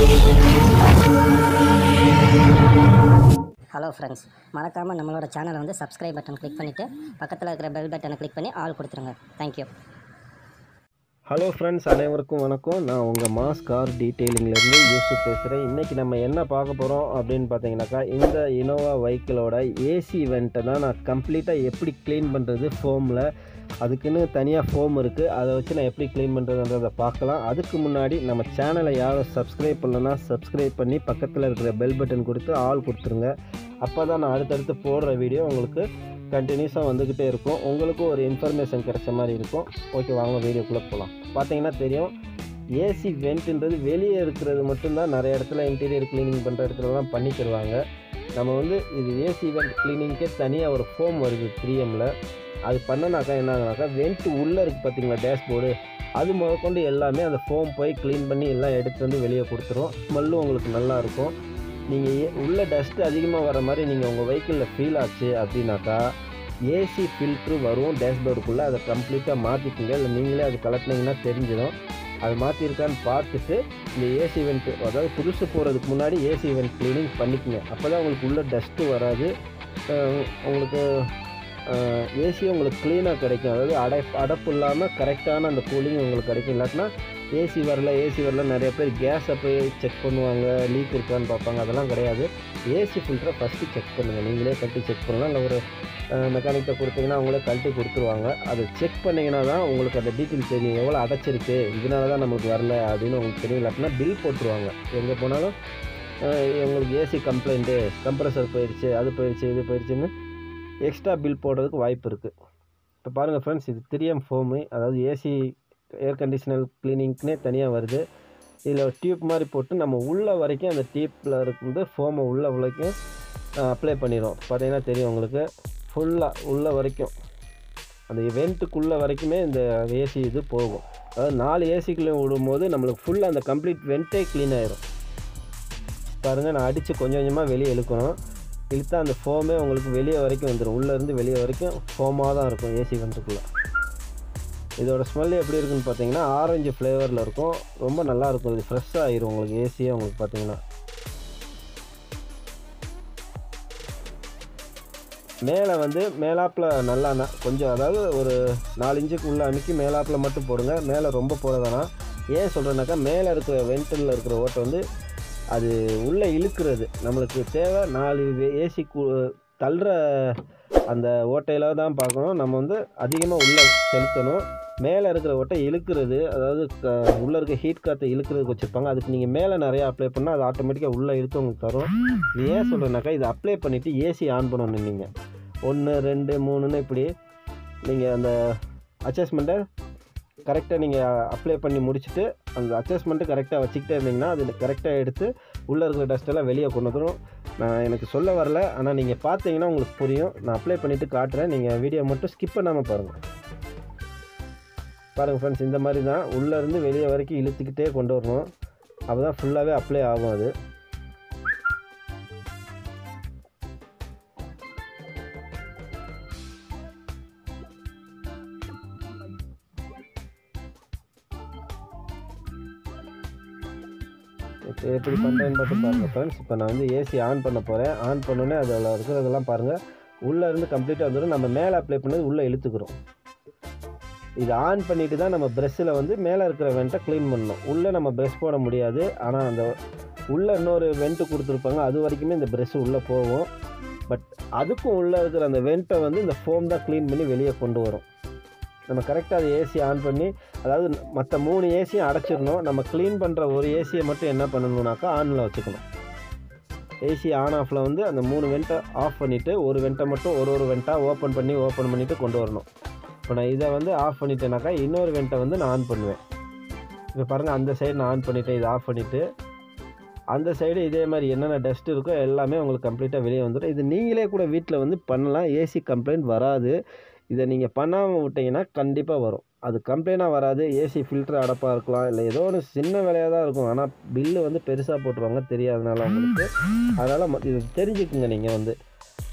hello friends மறக்காமல் நம்மளோட சேனலை வந்து சப்ஸ்கிரைப் பட்டன் கிளிக் பண்ணிவிட்டு பக்கத்தில் இருக்கிற பெல் பட்டனை கிளிக் பண்ணி ஆல் கொடுத்துருங்க தேங்க்யூ ஹலோ ஃப்ரெண்ட்ஸ் அனைவருக்கும் வணக்கம் நான் உங்கள் மாஸ் கார் டீட்டெயிலிங்லேருந்து யூசுப் பேசுகிறேன் இன்றைக்கி நம்ம என்ன பார்க்க போகிறோம் அப்படின்னு பார்த்தீங்கன்னாக்கா இந்த இனோவா வெஹிக்கிளோட ஏசி வெண்ட்டை தான் நான் கம்ப்ளீட்டாக எப்படி க்ளீன் பண்ணுறது ஃபோமில் அதுக்குன்னு தனியாக ஃபோம் இருக்குது அதை வச்சு நான் எப்படி க்ளீன் பண்ணுறதுன்றதை பார்க்கலாம் அதுக்கு முன்னாடி நம்ம சேனலை யாரும் சப்ஸ்கிரைப் பண்ணலன்னா சப்ஸ்கிரைப் பண்ணி பக்கத்தில் இருக்கிற பெல் பட்டன் கொடுத்து ஆல் கொடுத்துருங்க அப்போ தான் நான் அடுத்தடுத்து போடுற வீடியோ உங்களுக்கு கண்டினியூஸாக வந்துக்கிட்டே இருக்கும் உங்களுக்கும் ஒரு இன்ஃபர்மேஷன் கிடைச்ச மாதிரி இருக்கும் ஓகே வாங்க வீடியோக்குள்ளே போகலாம் பார்த்தீங்கன்னா தெரியும் ஏசி வெண்ட்ன்றது வெளியே இருக்கிறது மட்டும்தான் நிறைய இடத்துல இன்டீரியர் க்ளீனிங் பண்ணுற இடத்துலலாம் பண்ணி தருவாங்க நம்ம வந்து இது ஏசி வெண்ட் க்ளீனிங்க்கே தனியாக ஒரு ஃபோம் வருது த்ரீ எம்மில் அது பண்ணனாக்கா என்ன ஆகுனாக்கா வெண்ட் உள்ளே இருக்குது பார்த்தீங்களா டேஷ்போர்டு அது முதற்கொண்டு எல்லாமே அந்த ஃபோம் போய் க்ளீன் பண்ணி எல்லாம் எடுத்து வந்து வெளியே கொடுத்துரும் ஸ்மெல்லும் உங்களுக்கு நல்லா இருக்கும் நீங்கள் உள்ள டஸ்ட் அதிகமாக வர மாதிரி நீங்கள் உங்கள் வெஹிக்கிளில் ஃபீல் ஆச்சு அப்படின்னாக்கா ஏசி ஃபில்ட்ரு வரும் டேஷ்போர்டுக்குள்ளே அதை கம்ப்ளீட்டாக மாற்றிக்கிங்க இல்லை நீங்களே அது கலட்டினீங்கன்னா தெரிஞ்சிடும் அது மாற்றிருக்கான்னு பார்த்துட்டு இந்த ஏசி வெண்ட் அதாவது புதுசு போகிறதுக்கு முன்னாடி ஏசி வெண்ட் க்ளீனிங் பண்ணிக்கங்க அப்போ தான் உங்களுக்கு உள்ள டஸ்ட்டு வராது அஹ் உங்களுக்கு ஏசி உங்களுக்கு க்ளீனாக கிடைக்கும் அதாவது அடை அடப்பு இல்லாமல் கரெக்டான அந்த கூலிங் உங்களுக்கு கிடைக்கும் இல்லாட்டினா ஏசி வரல ஏசி வரல நிறைய பேர் கேஸை போய் செக் பண்ணுவாங்க லீக் இருக்கான்னு பார்ப்பாங்க அதெல்லாம் கிடையாது ஏசி ஃபில்டரை ஃபஸ்ட்டு செக் பண்ணுங்கள் நீங்களே கழட்டி செக் பண்ணலாம் இல்லை ஒரு மெக்கானிக்கிட்ட கொடுத்தீங்கன்னா அவங்களே கழட்டி கொடுத்துருவாங்க அதை செக் பண்ணிங்கன்னா தான் உங்களுக்கு அந்த டீட்டெயில் தெரியும் எவ்வளோ அடைச்சிருக்கு இதனால தான் நமக்கு வரல அப்படின்னு உங்களுக்கு தெரியும் அப்படின்னா பில் போட்டுருவாங்க எங்கே போனாலும் அஹ், உங்களுக்கு ஏசி கம்ப்ளைண்ட்டு கம்ப்ரஸர் போயிடுச்சு அது போயிடுச்சு இது போயிடுச்சுன்னு எக்ஸ்ட்ரா பில் போடுறதுக்கு வாய்ப்பு இருக்குது இப்போ பாருங்கள் ஃப்ரெண்ட்ஸ் இது திரியம் ஃபோமு அதாவது ஏசி ஏர் கண்டிஷனர் க்ளீனிங்க்குனே தனியாக வருது இதில் டியூப் மாதிரி போட்டு நம்ம உள்ள வரைக்கும் அந்த டியூப்பில் இருந்து ஃபோமை உள்ள வரைக்கும் அப்ளை பண்ணிடுவோம் பார்த்தீங்கன்னா தெரியும் உங்களுக்கு ஃபுல்லாக உள்ள வரைக்கும் அந்த வெண்ட்டுக்குள்ளே வரைக்குமே இந்த ஏசி இது போகும் அதாவது நாலு ஏசிக்குள்ளே விடும்போது நம்மளுக்கு ஃபுல்லாக அந்த கம்ப்ளீட் வெண்ட்டே க்ளீன் ஆயிரும் பாருங்கள் நான் அடித்து கொஞ்சம் கொஞ்சமாக வெளியே இழுக்கணும் இழுத்தா அந்த ஃபோமே உங்களுக்கு வெளியே வரைக்கும் வந்துடும் உள்ளேருந்து வெளியே வரைக்கும் ஃபோமாக தான் இருக்கும் ஏசி வெண்ட்டுக்குள்ளே இதோட ஸ்மெல் எப்படி இருக்குன்னு பார்த்தீங்கன்னா ஆரஞ்சு ஃப்ளேவரில் இருக்கும் ரொம்ப நல்லா இருக்கும் இது ஃப்ரெஷ்ஷாக ஆயிரும் உங்களுக்கு ஏசியே உங்களுக்கு பார்த்தீங்கன்னா மேலே வந்து மேலாப்பில் நல்லா ந- கொஞ்சம் அதாவது ஒரு நாலு இன்ச்சுக்கு உள்ள அமுக்கி மேலாப்பில் மட்டும் போடுங்க மேலே ரொம்ப போட வேணாம் ஏன் சொல்கிறேன்னாக்கா மேலே இருக்கிற வென்டலில் இருக்கிற ஓட்டை வந்து அது உள்ளே இழுக்கிறது நம்மளுக்கு தேவை நாலு ஏசி தள்ளுற அந்த ஓட்டையில் தான் பார்க்கணும் நம்ம வந்து அதிகமாக உள்ளே செலுத்தணும் மேலே இருக்கிற ஓட்டை இழுக்கிறது அதாவது க உள்ளே இருக்க ஹீட் காற்றை இழுக்கிறதுக்கு வச்சுருப்பாங்க அதுக்கு நீங்கள் மேலே நிறையா அப்ளை பண்ணால் அது ஆட்டோமேட்டிக்காக உள்ளே இழுத்து உங்களுக்கு தரும் இது ஏன் சொல்கிறேன்னாக்கா இது அப்ளை பண்ணிவிட்டு ஏசி ஆன் பண்ணணும் நீங்கள் ஒன்று ரெண்டு மூணுன்னு இப்படி நீங்கள் அந்த அட்ஜஸ்ட்மெண்ட்டை கரெக்டாக நீங்கள் அப்ளை பண்ணி முடிச்சுட்டு அந்த அட்ஜஸ்ட்மெண்ட்டு கரெக்டாக வச்சுக்கிட்டே இருந்தீங்கன்னா அது கரெக்டாக எடுத்து உள்ளே இருக்கிற டஸ்ட்டெல்லாம் வெளியே கொண்டு வந்துடும் நான் எனக்கு சொல்ல வரல ஆனால் நீங்கள் பார்த்தீங்கன்னா உங்களுக்கு புரியும் நான் அப்ளை பண்ணிவிட்டு காட்டுறேன் நீங்கள் வீடியோ மட்டும் ஸ்கிப் பண்ணாமல் பாருங்கள் பாருங்கள் ஃப்ரெண்ட்ஸ் இந்த மாதிரி தான் உள்ளேருந்து வெளியே வரைக்கும் இழுத்துக்கிட்டே கொண்டு வரணும் அப்போ தான் ஃபுல்லாகவே அப்ளை ஆகும் அது இப்போ எப்படி பண்ணுறேன்னு மட்டும் பாருங்கள் ஃப்ரெண்ட்ஸ் இப்போ நான் வந்து ஏசி ஆன் பண்ண போகிறேன் ஆன் பண்ணோன்னே அதில் இருக்கிறதெல்லாம் பாருங்கள் உள்ளே இருந்து கம்ப்ளீட்டாக வந்துடும் நம்ம மேலே அப்ளை பண்ணது உள்ளே இழுத்துக்கிறோம் இது ஆன் பண்ணிட்டு தான் நம்ம ப்ரெஷ்ஷில் வந்து மேலே இருக்கிற வெண்ட்டை க்ளீன் பண்ணணும் உள்ளே நம்ம ப்ரெஷ் போட முடியாது ஆனால் அந்த உள்ளே இன்னொரு வெண்ட்டு கொடுத்துருப்பாங்க அது வரைக்குமே இந்த ப்ரெஷ் உள்ளே போகும் பட் அதுக்கும் உள்ளே இருக்கிற அந்த வெண்ட்டை வந்து இந்த ஃபோம் தான் க்ளீன் பண்ணி வெளியே கொண்டு வரும் நம்ம கரெக்டாக அது ஏசி ஆன் பண்ணி அதாவது மற்ற மூணு ஏசியும் அடைச்சிடணும் நம்ம க்ளீன் பண்ணுற ஒரு ஏசியை மட்டும் என்ன பண்ணணும்னாக்கா ஆனில் வச்சுக்கணும் ஏசி ஆன் ஆஃபில் வந்து அந்த மூணு வெண்ட்டை ஆஃப் பண்ணிவிட்டு ஒரு வெண்ட்டை மட்டும் ஒரு ஒரு வெண்ட்டாக ஓப்பன் பண்ணி ஓப்பன் பண்ணிவிட்டு கொண்டு வரணும் இப்போ நான் இதை வந்து ஆஃப் பண்ணிட்டேனாக்கா இன்னொரு வெண்ட்டை வந்து நான் ஆன் பண்ணுவேன் இப்போ பாருங்கள் அந்த சைடு நான் ஆன் பண்ணிட்டேன் இதை ஆஃப் பண்ணிவிட்டு அந்த சைடு இதே மாதிரி என்னென்ன டஸ்ட் இருக்கோ எல்லாமே உங்களுக்கு கம்ப்ளீட்டாக வெளியே வந்துடும் இது நீங்களே கூட வீட்டில் வந்து பண்ணலாம் ஏசி கம்ப்ளைண்ட் வராது இதை நீங்கள் பண்ணாமல் விட்டீங்கன்னா கண்டிப்பாக வரும் அது கம்ப்ளைண்டாக வராது ஏசி ஃபில்டர் அடப்பாக இருக்கலாம் இல்லை ஏதோ ஒரு சின்ன வேலையாக தான் இருக்கும் ஆனால் பில்லு வந்து பெருசாக போட்டுருவாங்க தெரியாதனால உங்களுக்கு அதனால் இது தெரிஞ்சுக்குங்க நீங்கள் வந்து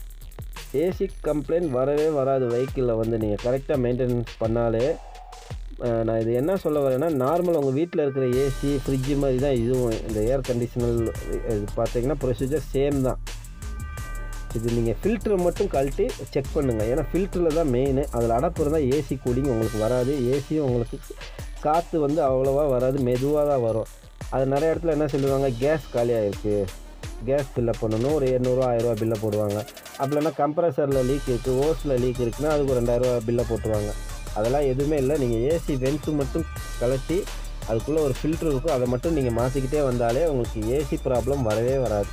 ஏசி கம்ப்ளைண்ட் வரவே வராது வெஹிக்கிளில் வந்து நீங்கள் கரெக்டாக மெயின்டெனன்ஸ் பண்ணாலே அஹ், நான் இது என்ன சொல்ல வரேன்னா நார்மல் உங்கள் வீட்டில் இருக்கிற ஏசி ஃப்ரிட்ஜு மாதிரி தான் இதுவும் இந்த ஏர் கண்டிஷனர் இது பார்த்தீங்கன்னா ப்ரொசீஜர் சேம் தான் இது நீங்கள் ஃபில்டரை மட்டும் கழட்டி செக் பண்ணுங்கள் ஏன்னா ஃபில்டரில் தான் மெயின் அதில் அடப்பு இருந்தால் ஏசி கூலிங் உங்களுக்கு வராது ஏசியும் உங்களுக்கு காற்று வந்து அவ்வளோவா வராது மெதுவாக தான் வரும் அது நிறைய இடத்துல என்ன சொல்லுவாங்க கேஸ் காலியாகிருக்கு கேஸ் ஃபில்லப் பண்ணணும் ஒரு எண்ணூறுவா ஆயிரரூவா பில்லை போடுவாங்க அப்படின்னா கம்ப்ரஸரில் லீக் இருக்குது ஓஸில் லீக் இருக்குன்னா அதுக்கு ஒரு ரெண்டாயிரரூவா பில்லை போட்டுருவாங்க அதெல்லாம் எதுவுமே இல்லை நீங்கள் ஏசி வென்ட்டு மட்டும் கழட்டி அதுக்குள்ளே ஒரு ஃபில்ட்ரு இருக்கும் அதை மட்டும் நீங்கள் மாற்றிக்கிட்டே வந்தாலே உங்களுக்கு ஏசி ப்ராப்ளம் வரவே வராது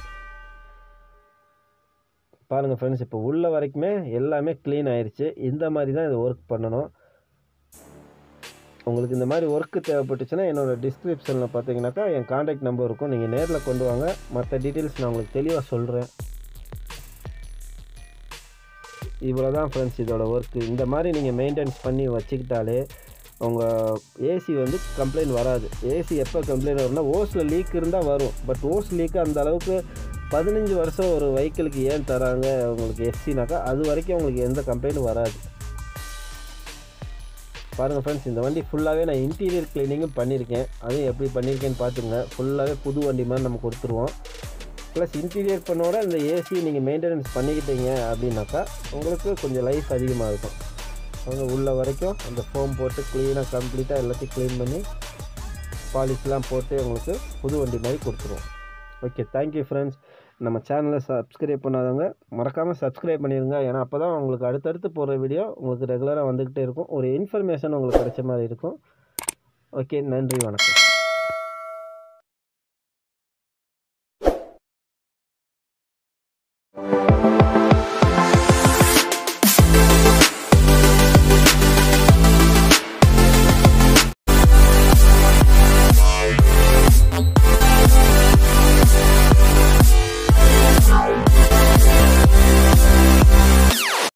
பாருங்கள் ஃப்ரெண்ட்ஸ் இப்போ உள்ள வரைக்குமே எல்லாமே க்ளீன் ஆயிருச்சு இந்த மாதிரி தான் இது ஒர்க் பண்ணணும் உங்களுக்கு இந்த மாதிரி ஒர்க்கு தேவைப்பட்டுச்சுன்னா என்னோடய டிஸ்கிரிப்ஷனில் பார்த்தீங்கன்னாக்கா என் காண்டாக்ட் நம்பர் இருக்கும் நீங்கள் நேரில் கொண்டு வாங்க மற்ற டீட்டெயில்ஸ் நான் உங்களுக்கு தெளிவாக சொல்கிறேன் இவ்வளோ தான் ஃப்ரெண்ட்ஸ் இதோட ஒர்க்கு இந்த மாதிரி நீங்கள் மெயின்டைன்ஸ் பண்ணி வச்சுக்கிட்டாலே உங்கள் ஏசி வந்து கம்ப்ளைண்ட் வராது ஏசி எப்போ கம்ப்ளைண்ட் வரும்னா ஓஸில் லீக் இருந்தால் வரும் பட் ஓஸ் லீக்கு அந்த அளவுக்கு பதினஞ்சு வருஷம் ஒரு வெஹிக்கிளுக்கு ஏன் தராங்க உங்களுக்கு எஃப்சினாக்கா அது வரைக்கும் உங்களுக்கு எந்த கம்ப்ளைண்ட்டும் வராது பாருங்கள் ஃப்ரெண்ட்ஸ் இந்த வண்டி ஃபுல்லாகவே நான் இன்டீரியர் க்ளீனிங்கும் பண்ணியிருக்கேன் அதுவும் எப்படி பண்ணியிருக்கேன்னு பார்த்துங்க ஃபுல்லாகவே புது வண்டி மாதிரி நம்ம கொடுத்துருவோம் ப்ளஸ் இன்டீரியர் பண்ணோட இந்த ஏசி நீங்கள் மெயின்டெனன்ஸ் பண்ணிக்கிட்டீங்க அப்படின்னாக்கா உங்களுக்கு கொஞ்சம் லைஃப் அதிகமாக இருக்கும் அவங்க உள்ள வரைக்கும் அந்த ஃபோம் போட்டு க்ளீனாக கம்ப்ளீட்டாக எல்லாத்தையும் க்ளீன் பண்ணி பாலிஷ்லாம் போட்டு உங்களுக்கு புது வண்டி மாதிரி கொடுத்துருவோம் ஓகே தேங்க்யூ ஃப்ரெண்ட்ஸ் நம்ம சேனலை சப்ஸ்கிரைப் பண்ணாதவங்க மறக்காமல் சப்ஸ்கிரைப் பண்ணிடுங்க ஏன்னா அப்போ தான் உங்களுக்கு அடுத்தடுத்து போகிற வீடியோ உங்களுக்கு ரெகுலராக வந்துக்கிட்டே இருக்கும் ஒரு இன்ஃபர்மேஷன் உங்களுக்கு கிடைச்ச மாதிரி இருக்கும் ஓகே நன்றி வணக்கம்